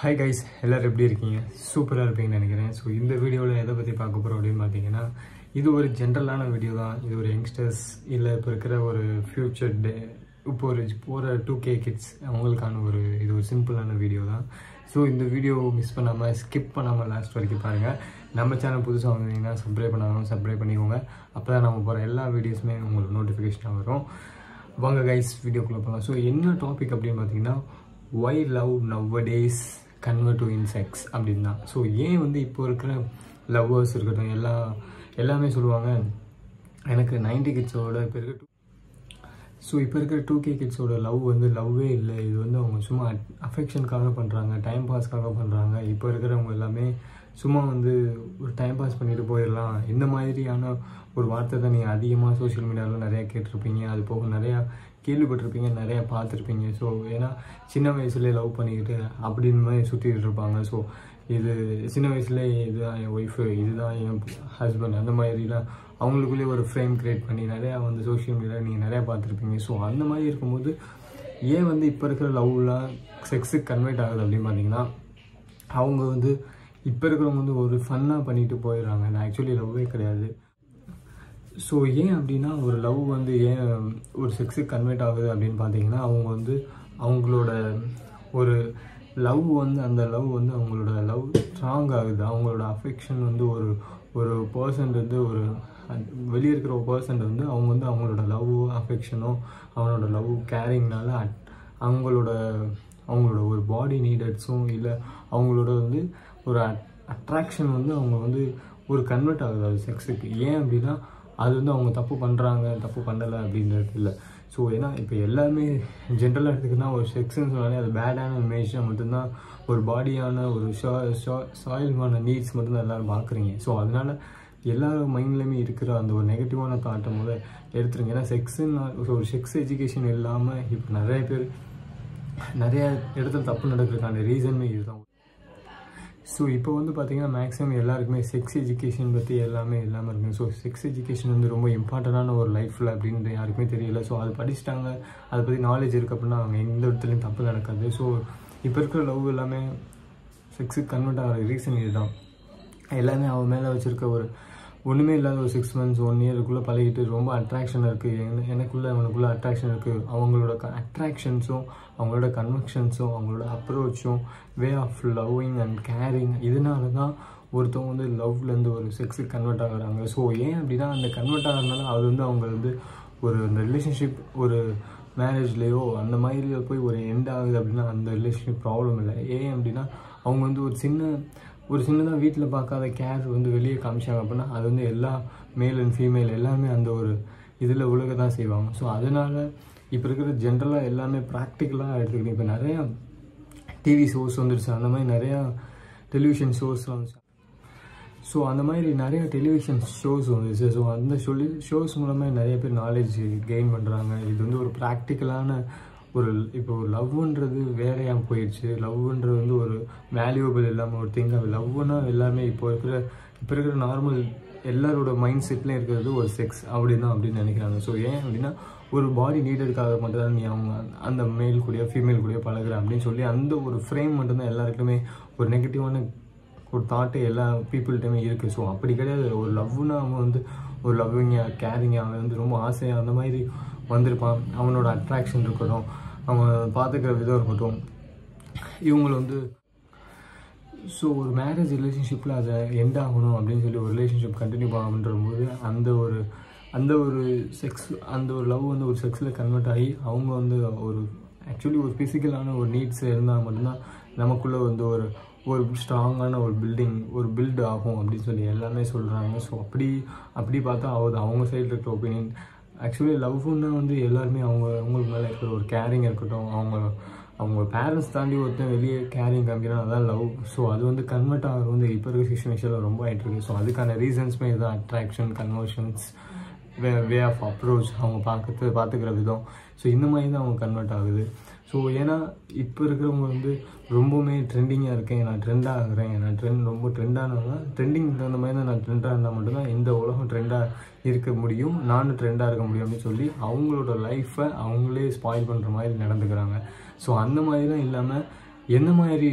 hi guys எல்லோரும் எப்படி இருக்கீங்க சூப்பராக இருப்பீங்கன்னு நினைக்கிறேன் ஸோ இந்த வீடியோவில் எதை பற்றி பார்க்க போகிறோம் அப்படின்னு பார்த்தீங்கன்னா இது ஒரு ஜென்ரலான வீடியோ தான் இது ஒரு யங்ஸ்டர்ஸ் இல்லை இப்போ இருக்கிற ஒரு ஃப்யூச்சர் டே இப்போ ஒரு போகிற டூ கே கிட்ஸ் அவங்களுக்கான ஒரு இது ஒரு சிம்பிளான வீடியோ தான் ஸோ இந்த வீடியோ மிஸ் பண்ணாமல் ஸ்கிப் பண்ணாமல் லாஸ்ட் வரைக்கும் பாருங்கள் நம்ம சேனல் புதுசாக வந்தீங்கன்னா சப்ஸ்கிரைப் பண்ணாலும் சப்ஸ்கிரைப் பண்ணிக்கோங்க அப்போ தான் நம்ம போகிற எல்லா வீடியோஸுமே உங்களுக்கு நோட்டிஃபிகேஷனாக வரும் வாங்க கைஸ் வீடியோக்குள்ளே போகலாம் ஸோ என்ன டாபிக் அப்படின்னு பார்த்தீங்கன்னா why love now days convert to insects அப்படின்னு தான் ஸோ ஏன் வந்து இப்போ இருக்கிற லவ்வர்ஸ் இருக்கட்டும் எல்லா எல்லாமே சொல்லுவாங்க எனக்கு நைன்டி கிட்ஸோட இப்போ இருக்க டூ ஸோ இப்போ இருக்கிற டூ கே கிட்ஸோட லவ் வந்து லவ்வே இல்லை இது வந்து அவங்க சும்மா அஃபெக்ஷனுக்காக பண்ணுறாங்க டைம் பாஸ்க்காக பண்ணுறாங்க இப்போ இருக்கிறவங்க எல்லாமே சும்மா வந்து ஒரு டைம் பாஸ் பண்ணிட்டு போயிடலாம் இந்த மாதிரியான ஒரு வார்த்தை தான் நீங்கள் அதிகமாக சோஷியல் மீடியாவில் நிறையா கேட்டிருப்பீங்க அது போக நிறையா கேள்விப்பட்டிருப்பீங்க நிறையா பார்த்துருப்பீங்க ஸோ ஏன்னா சின்ன வயசுலேயே லவ் பண்ணிக்கிட்டு அப்படின்னு மாதிரி சுற்றிட்டு இருப்பாங்க ஸோ இது சின்ன வயசுலேயே இதுதான் என் ஒய்ஃபு இதுதான் என் ஹஸ்பண்ட் அந்த மாதிரிலாம் அவங்களுக்குள்ளேயே ஒரு ஃப்ரேம் க்ரியேட் பண்ணி நிறையா வந்து சோஷியல் மீடியாவில் நீங்கள் நிறையா பார்த்துருப்பீங்க ஸோ அந்த மாதிரி இருக்கும்போது ஏன் வந்து இப்போ இருக்கிற லவ்லாம் செக்ஸுக்கு கன்வெர்ட் ஆகுது அப்படின்னு பார்த்தீங்கன்னா அவங்க வந்து இப்போ இருக்கிறவங்க வந்து ஒரு ஃபன்னாக பண்ணிட்டு போயிடுறாங்க நான் ஆக்சுவலி லவ்வே கிடையாது ஸோ ஏன் அப்படின்னா ஒரு லவ் வந்து ஏன் ஒரு செக்ஸுக்கு கன்வெர்ட் ஆகுது அப்படின்னு பார்த்தீங்கன்னா அவங்க வந்து அவங்களோட ஒரு லவ் வந்து அந்த லவ் வந்து அவங்களோட லவ் ஸ்ட்ராங் ஆகுது அவங்களோட அஃபெக்ஷன் வந்து ஒரு ஒரு பர்சன் வந்து ஒரு வெளியே இருக்கிற ஒரு பர்சன் வந்து அவங்க வந்து அவங்களோட லவ் அஃபெக்ஷனோ அவங்களோட லவ் கேரிங்னால அவங்களோட அவங்களோட ஒரு பாடி நீடட்ஸும் இல்லை அவங்களோட வந்து ஒரு அட்ராக்ஷன் வந்து அவங்க வந்து ஒரு கன்வெர்ட் ஆகுது அது செக்ஸுக்கு ஏன் அப்படின்னா அது வந்து அவங்க தப்பு பண்ணுறாங்க தப்பு பண்ணலை அப்படின்றது இல்லை ஸோ ஏன்னா இப்போ எல்லாமே ஜென்ரலாக எடுத்துக்கிட்டா ஒரு செக்ஸ்ன்னு சொன்னாலே அது பேடான இமேஜாக மட்டும்தான் ஒரு பாடியான ஒரு ஷா சாயில்மான நீட்ஸ் மட்டும்தான் எல்லோரும் பார்க்குறீங்க ஸோ அதனால் எல்லாரும் மைண்ட்லேயுமே இருக்கிற அந்த ஒரு நெகட்டிவான தாட்டை முதல் எடுத்துருங்க ஏன்னா செக்ஸுன்னு ஒரு செக்ஸ் எஜுகேஷன் இல்லாமல் இப்போ நிறைய பேர் நிறைய இடத்துல தப்பு நடக்கிறதுக்கான ரீசனுமே இதுதான் ஸோ இப்போ வந்து பார்த்திங்கன்னா மேக்ஸிமம் எல்லாருக்குமே செக்ஸ் எஜுகேஷன் பற்றி எல்லாமே எல்லாமே இருக்குங்க ஸோ செக்ஸ் எஜுகேஷன் வந்து ரொம்ப இம்பார்ட்டண்டான ஒரு லைஃப்பில் அப்படின்ட்டு யாருக்குமே தெரியல ஸோ அது படிச்சுட்டாங்க அதை பற்றி நாலேஜ் இருக்குது அப்படின்னா அவங்க எந்த இடத்துலையும் தப்பு நடக்காது ஸோ இப்போ இருக்கிற லவ் எல்லாமே செக்ஸுக்கு கன்வெர்ட் ஆகிற ரீசன் இதுதான் எல்லாமே அவன் மேலே வச்சுருக்க ஒரு ஒன்றுமே இல்லாத ஒரு சிக்ஸ் மந்த்ஸ் ஒன் இயருக்குள்ளே பழகிட்டு ரொம்ப அட்ராக்ஷன் இருக்குது என எனக்குள்ளே அவனுக்குள்ளே அட்ராக்ஷன் இருக்குது அவங்களோட க அட்ராக்ஷன்ஸும் அவங்களோட கன்வெக்ஷன்ஸும் அவங்களோட அப்ரோச்சும் way of loving and caring இதனால தான் ஒருத்தவங்க வந்து லவ்லேருந்து ஒரு செக்ஸுக்கு கன்வெர்ட் ஆகுறாங்க ஸோ ஏன் அப்படின்னா அந்த கன்வெர்ட் ஆகிறதுனால அது வந்து அவங்க வந்து ஒரு அந்த ரிலேஷன்ஷிப் ஒரு மேரேஜ்லேயோ அந்த மாதிரி போய் ஒரு எண்ட் ஆகுது அப்படின்னா அந்த ரிலேஷன்ஷிப் ப்ராப்ளம் இல்லை ஏன் அப்படின்னா அவங்க வந்து ஒரு சின்ன ஒரு சின்னதாக வீட்டில் பார்க்காத கேர் வந்து வெளியே காமிச்சாங்க அப்படின்னா அது வந்து எல்லா மேல் அண்ட் ஃபீமேல் எல்லாமே அந்த ஒரு இதில் உலக தான் செய்வாங்க ஸோ அதனால் இப்போ இருக்கிற ஜென்ரலாக எல்லாமே ப்ராக்டிக்கலாக எடுத்துக்கிட்டேன் இப்போ நிறையா டிவி ஷோஸ் வந்துருச்சு அந்த மாதிரி நிறையா டெலிவிஷன் ஷோஸ்லாம் வந்துச்சு ஸோ அந்த மாதிரி நிறைய டெலிவிஷன் ஷோஸ் வந்துச்சு ஸோ அந்த சொல்லி ஷோஸ் மூலமாக நிறைய பேர் நாலேஜ் கெயின் பண்ணுறாங்க இது வந்து ஒரு ப்ராக்டிக்கலான ஒரு இப்போ ஒரு லவ்ன்றது வேறையாக போயிடுச்சு லவ்ன்றது வந்து ஒரு வேல்யூபிள் இல்லாமல் ஒரு திங் லவ்னா எல்லாமே இப்போ இருக்கிற இப்போ இருக்கிற நார்மல் எல்லாரோட மைண்ட் செட்லேயும் இருக்கிறது ஒரு செக்ஸ் அப்படி தான் அப்படின்னு நினைக்கிறாங்க ஸோ ஏன் அப்படின்னா ஒரு பாடி நீடடுக்காக மட்டும்தான் நீ அவங்க அந்த மேல் கூடயோ ஃபீமேல் கூடயோ பழகுற அப்படின்னு சொல்லி அந்த ஒரு ஃப்ரேம் மட்டும்தான் எல்லாருக்குமே ஒரு நெகட்டிவான ஒரு தாட்டு எல்லா பீப்புள்கிட்டயுமே இருக்குது ஸோ அப்படி கிடையாது ஒரு லவ்னா அவன் வந்து ஒரு லவ்விங்காக கேரிங்காக அவன் வந்து ரொம்ப ஆசையாக அந்த மாதிரி வந்திருப்பான் அவனோட அட்ராக்ஷன் இருக்கட்டும் அவன் பார்த்துக்கிற விதம் இருக்கட்டும் இவங்களை வந்து ஸோ ஒரு மேரேஜ் ரிலேஷன்ஷிப்பில் அதை எண்ட் ஆகணும் அப்படின்னு சொல்லி ஒரு ரிலேஷன்ஷிப் கண்டினியூ பண்ணணுன்ற போது அந்த ஒரு அந்த ஒரு செக்ஸ் அந்த ஒரு லவ் வந்து ஒரு செக்ஸில் கன்வெர்ட் ஆகி அவங்க வந்து ஒரு ஆக்சுவலி ஒரு ஃபிசிக்கலான ஒரு நீட்ஸ் இருந்தால் மட்டும்தான் நமக்குள்ளே வந்து ஒரு ஒரு ஸ்ட்ராங்கான ஒரு பில்டிங் ஒரு பில்ட் ஆகும் அப்படின்னு சொல்லி எல்லாமே சொல்கிறாங்க ஸோ அப்படி அப்படி பார்த்தா ஆகுது அவங்க சைடில் இருக்கிற ஒப்பீனியன் ஆக்சுவலி லவ்னா வந்து எல்லாருமே அவங்க அவங்களுக்கு மேலே இருக்கிற ஒரு கேரிங் இருக்கட்டும் அவங்க அவங்க பேரண்ட்ஸ் தாண்டி ஒருத்தன் வெளியே கேரிங் காமிக்கிறான் அதான் லவ் ஸோ அது வந்து கன்வெர்ட் ஆகிறது வந்து இப்போ இருக்க சுச்சுவேஷனில் ரொம்ப ஆகிட்டு இருக்கு ஸோ அதுக்கான ரீசன்ஸுமே இதுதான் attraction conversions way way of approach அவங்க பார்க்கறது பார்த்துக்கிற விதம் ஸோ இந்த மாதிரி தான் அவங்க கன்வெர்ட் ஆகுது ஸோ ஏன்னா இப்போ இருக்கிறவங்க வந்து ரொம்பவுமே ட்ரெண்டிங்காக இருக்கேன் நான் ட்ரெண்டாக ஆகுறேன் நான் ட்ரெண்ட் ரொம்ப ட்ரெண்டானவங்க ட்ரெண்டிங் தகுந்த மாதிரி தான் நான் ட்ரெண்டாக இருந்தால் மட்டும்தான் இந்த உலகம் ட்ரெண்டாக இருக்க முடியும் நானும் ட்ரெண்டாக இருக்க முடியும் அப்படின்னு சொல்லி அவங்களோட லைஃப்பை அவங்களே ஸ்பாயில் பண்ணுற மாதிரி நடந்துக்கிறாங்க ஸோ அந்த மாதிரிலாம் இல்லாமல் என்ன மாதிரி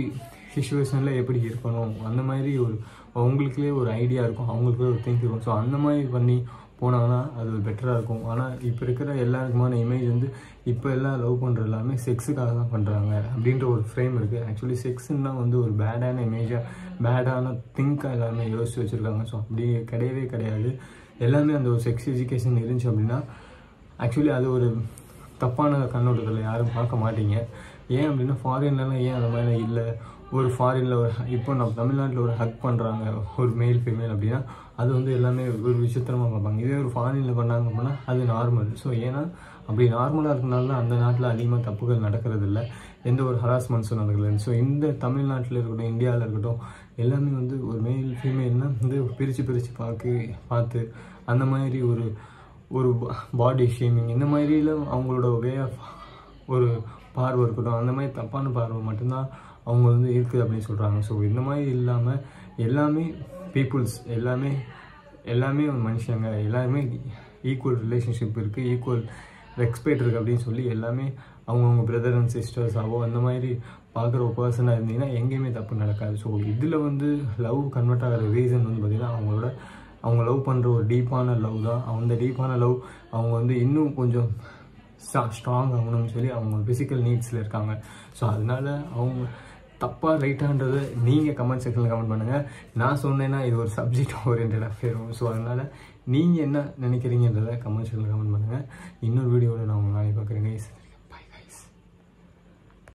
சுச்சுவேஷனில் எப்படி இருக்கணும் அந்த மாதிரி ஒரு அவங்களுக்குள்ளே ஒரு ஐடியா இருக்கும் அவங்களுக்குள்ளே ஒரு திங்க் இருக்கும் ஸோ அந்த மாதிரி பண்ணி போனாங்கன்னா அது பெட்டராக இருக்கும் ஆனால் இப்போ இருக்கிற எல்லாருக்குமான இமேஜ் வந்து இப்போ எல்லாம் லவ் பண்ணுற எல்லாமே செக்ஸுக்காக தான் பண்ணுறாங்க அப்படின்ற ஒரு ஃப்ரேம் இருக்குது ஆக்சுவலி செக்ஸுன்னா வந்து ஒரு பேடான இமேஜாக பேடான திங்காக எல்லாமே யோசிச்சு வச்சுருக்காங்க ஸோ அப்படி கிடையவே கிடையாது எல்லாமே அந்த ஒரு செக்ஸ் எஜுகேஷன் இருந்துச்சு அப்படின்னா ஆக்சுவலி அது ஒரு தப்பான கண்ணோட்டத்தில் யாரும் பார்க்க மாட்டீங்க ஏன் அப்படின்னா ஃபாரின்லலாம் ஏன் அந்த மாதிரி இல்லை ஒரு ஃபாரினில் ஒரு இப்போ நம்ம தமிழ்நாட்டில் ஒரு ஹக் பண்ணுறாங்க ஒரு மேல் ஃபீமேல் அப்படின்னா அது வந்து எல்லாமே ஒரு விசித்திரமாக பார்ப்பாங்க இதே ஒரு ஃபாரினில் பண்ணாங்க அப்படின்னா அது நார்மல் ஸோ ஏன்னா அப்படி நார்மலாக இருக்கனால தான் அந்த நாட்டில் அதிகமாக தப்புகள் நடக்கிறது இல்லை எந்த ஒரு ஹராஸ்மெண்ட்ஸும் நடக்கல ஸோ இந்த தமிழ்நாட்டில் இருக்கட்டும் இந்தியாவில் இருக்கட்டும் எல்லாமே வந்து ஒரு மேல் ஃபீமேல்னால் வந்து பிரித்து பிரித்து பார்க்க பார்த்து அந்த மாதிரி ஒரு ஒரு பாடி ஷேமிங் இந்த மாதிரிலாம் அவங்களோட வே ஆஃப் ஒரு பார்வை இருக்கட்டும் அந்த மாதிரி தப்பான பார்வை மட்டும்தான் அவங்க வந்து இருக்குது அப்படின்னு சொல்கிறாங்க ஸோ இந்த மாதிரி இல்லாமல் எல்லாமே பீப்புள்ஸ் எல்லாமே எல்லாமே மனுஷங்க எல்லாருமே ஈக்குவல் ரிலேஷன்ஷிப் இருக்குது ஈக்குவல் ரெஸ்பெக்ட் இருக்குது அப்படின்னு சொல்லி எல்லாமே அவங்கவுங்க பிரதர் அண்ட் சிஸ்டர்ஸாவோ அந்த மாதிரி பார்க்குற ஒரு பர்சனாக இருந்தீங்கன்னா எங்கேயுமே தப்பு நடக்காது ஸோ இதில் வந்து லவ் கன்வெர்ட் ஆகிற ரீசன் வந்து பார்த்திங்கன்னா அவங்களோட அவங்க லவ் பண்ணுற ஒரு டீப்பான லவ் தான் அந்த டீப்பான லவ் அவங்க வந்து இன்னும் கொஞ்சம் ஸ்ட்ராங் ஆகணும்னு சொல்லி அவங்க ஃபிசிக்கல் நீட்ஸில் இருக்காங்க ஸோ அதனால அவங்க தப்பாக ரைட்டான்றதை நீங்கள் கமெண்ட் செக்ஷனில் கமெண்ட் பண்ணுங்கள் நான் சொன்னேன்னா இது ஒரு சப்ஜெக்ட் ஓரியன்டாக போயிடும் ஸோ அதனால் நீங்கள் என்ன நினைக்கிறீங்கன்றதை கமெண்ட் செக்ஷனில் கமெண்ட் பண்ணுங்கள் இன்னொரு வீடியோவில் நான் உங்களை நாளைக்கு பார்க்குறேன்